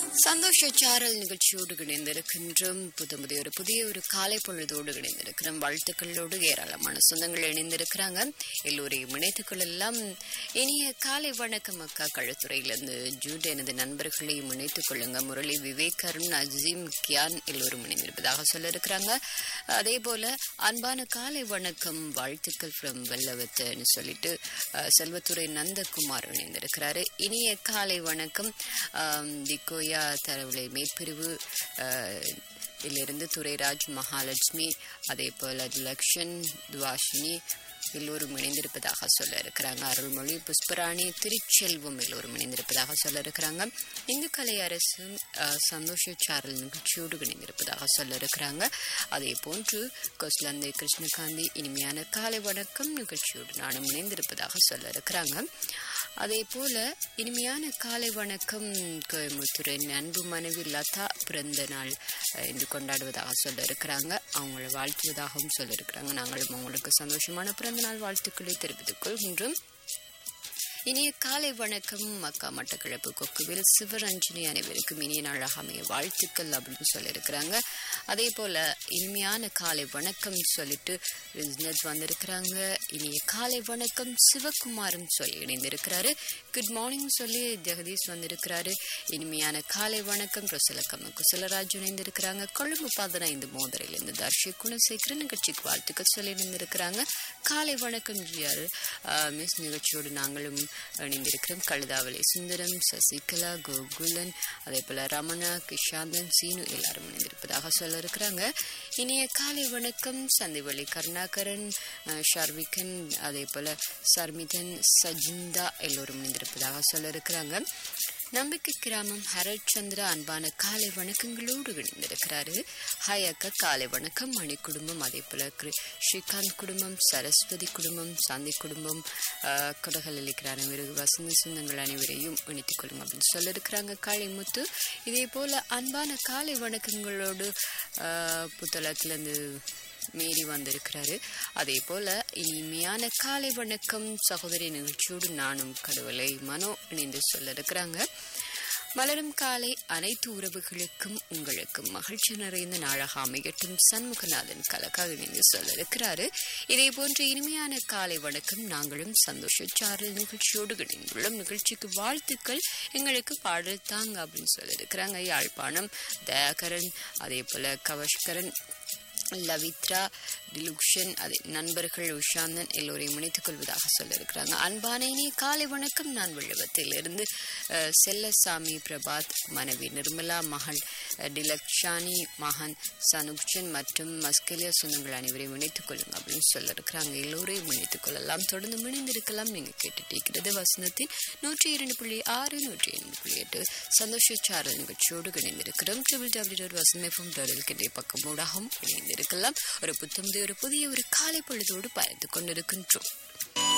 சந்தோஷ சாரல் நிகழ்ச்சியோடு இணைந்திருக்கின்றோம் புது புதிய ஒரு புதிய ஒரு காலை பொழுதோடு இணைந்திருக்கிறோம் வாழ்த்துக்களோடு ஏராளமான சொந்தங்கள் இணைந்திருக்கிறாங்க எல்லோரையும் இணைத்துக் கொள்ளலாம் இனிய காலை வணக்கம் அக்கா கழுத்துறையிலிருந்து ஜூட் எனது நண்பர்களையும் இணைத்துக் கொள்ளுங்க முரளி விவேக் அருண் அஜீம் கியான் எல்லோரும் இணைந்திருப்பதாக சொல்ல இருக்கிறாங்க அதே போல அன்பான காலை வணக்கம் வாழ்த்துக்கள் ஃப்ரம் வெள்ளவத்துன்னு சொல்லிட்டு அஹ், செல்வத்துறை நந்தகுமார் இணைந்திருக்கிறாரு இனிய காலை வணக்கம் ஆம், திகோயா தரவுலை மேற்பிரிவு அஹ், இதிலிருந்து துரைராஜ் மகாலட்சுமி அதே போல லக்ஷன் துவாஷினி எல்லோரும் இணைந்திருப்பதாக சொல்ல இருக்கிறாங்க அருள்மொழி புஷ்பராணி திருச்செல்வம் எல்லோரும் இணைந்திருப்பதாக சொல்ல இருக்கிறாங்க இந்து கலை அரசு அஹ், சந்தோஷ சாரல் நிகழ்ச்சியோடு இணைந்திருப்பதாக சொல்ல இருக்கிறாங்க அதே போன்று கொஸ்லந்தை கிருஷ்ணகாந்தி இனிமையான காலை வணக்கம் நிகழ்ச்சியோடு நானும் இணைந்திருப்பதாக சொல்ல இருக்கிறாங்க அதே போல இனிமையான காலை வணக்கம் கோயம்புத்தூரின் அன்பு மனைவி லதா பிறந்த நாள் அஹ், இன்று கொண்டாடுவதாக சொல்ல இருக்கிறாங்க அவங்கள வாழ்த்துவதாகவும் சொல்ல இருக்கிறாங்க நாங்களும் அவங்களுக்கு சந்தோஷமான பிறந்த நாள் வாழ்த்துக்களை தெரிவித்துக் கொள்கின்றோம் இனிய காலை வணக்கம் மக்கா மட்டக்கிழப்பு கொக்குவில் சிவரஞ்சனி அனைவருக்கும் இனிய நாளாக அமைய வாழ்த்துக்கள் அப்படின்னு சொல்லியிருக்கிறாங்க அதே போல இனிமையான காலை வணக்கம் சொல்லிட்டு ரிஸ்னத் வந்திருக்கிறாங்க இனிய காலை வணக்கம் சிவகுமாரும் சொல்லி இணைந்திருக்கிறாரு குட் மார்னிங் சொல்லி ஜெகதீஷ் வந்திருக்கிறாரு இனிமையான காலை வணக்கம் ரொசலக்கம் குசலராஜ் இணைந்திருக்கிறாங்க கொழும்பு பதினைந்து மோதரையிலிருந்து தர்ஷி குணசேகரன் நிகழ்ச்சிக்கு வாழ்த்துக்கள் சொல்லி இணைந்திருக்கிறாங்க காலை வணக்கம் ஜிஆர் மிஸ் நிகழ்ச்சியோடு நாங்களும் இணைந்திருக்கிறோம் கழுதாவளி சுந்தரம் சசிகலா கோகுலன் அதே போல ரமணா கிஷாந்தன் சீனு எல்லாரும் இணைந்திருப்பதாக சொல்ல இருக்கிறாங்க இனிய காலை வணக்கம் சந்திவழி கருணாகரன் அஹ், ஷர்விகன் அதே போல சர்மிதன் சஜிந்தா எல்லோரும் இணைந்திருப்பதாக சொல்ல இருக்கிறாங்க நம்பிக்கை கிராமம் ஹரத் சந்திரா அன்பான காலை வணக்கங்களோடு இணைந்திருக்கிறாரு ஹாய் அக்கா காலை வணக்கம் மணி குடும்பம் அதே போல கிரு- ஸ்ரீகாந்த் குடும்பம் சரஸ்வதி குடும்பம் சாந்தி குடும்பம் ஆஹ், கொடகல் இருக்கிற அனைவரும் வசந்த சொந்தங்கள் அனைவரையும் இணைத்துக் கொள்ளுங்க அப்படின்னு சொல்ல இருக்கிறாங்க காளிமுத்து இதே போல அன்பான காலை வணக்கங்களோடு ஆஹ், புத்தளத்திலிருந்து மீறி வந்திருக்கிறாரு அதே போல இனிமையான காலை வணக்கம் சகோதரி நிகழ்ச்சியோடு நானும் கடவுளை மனோ இணைந்து சொல்ல இருக்கிறாங்க மலரும் காலை அனைத்து உறவுகளுக்கும் உங்களுக்கும் மகிழ்ச்சி நிறைந்த நாளாக அமையட்டும் சண்முகநாதன் கலக்காக இணைந்து சொல்ல இருக்கிறாரு இதே போன்ற இனிமையான காலை வணக்கம் நாங்களும் சந்தோஷ சாரல் நிகழ்ச்சியோடு இணைந்துள்ளோம் நிகழ்ச்சிக்கு வாழ்த்துக்கள் எங்களுக்கு பாடல் தாங்க அப்படின்னு சொல்ல இருக்கிறாங்க யாழ்ப்பாணம் தயாகரன் அதே போல கவஷ்கரன் லவித்ரா டிலுக்ஷன் அதே நண்பர்கள் உஷாந்தன் எல்லோரையும் இணைத்துக் கொள்வதாக சொல்ல இருக்கிறாங்க அன்பான இனிய காலை வணக்கம் நான் விழுவத்திலிருந்து அஹ், செல்லசாமி பிரபாத் மனைவி நிர்மலா மகள் அஹ், டிலக்ஷானி மகன் சனுக்ஷன் மற்றும் மஸ்கலியா சொந்தங்கள் அனைவரையும் இணைத்துக் கொள்ளுங்க அப்படின்னு சொல்ல இருக்கிறாங்க எல்லோரையும் இணைத்துக் கொள்ளலாம் தொடர்ந்து இணைந்திருக்கலாம் நீங்க கேட்டுட்டு இருக்கிறது வசந்தத்தின் நூற்றி இரண்டு புள்ளி ஆறு நூற்றி இரண்டு புள்ளி எட்டு சந்தோஷ சாரல் நிகழ்ச்சியோடு இணைந்திருக்கிறோம் triple W dot Vasantham FM dot எல்கின்ற பக்கமூடாகவும் இணைந்திருக்கலாம் ஒரு புத்தம் ஒரு புதிய ஒரு காலை பொழுதோடு பயந்து கொண்டிருக்கின்றோம்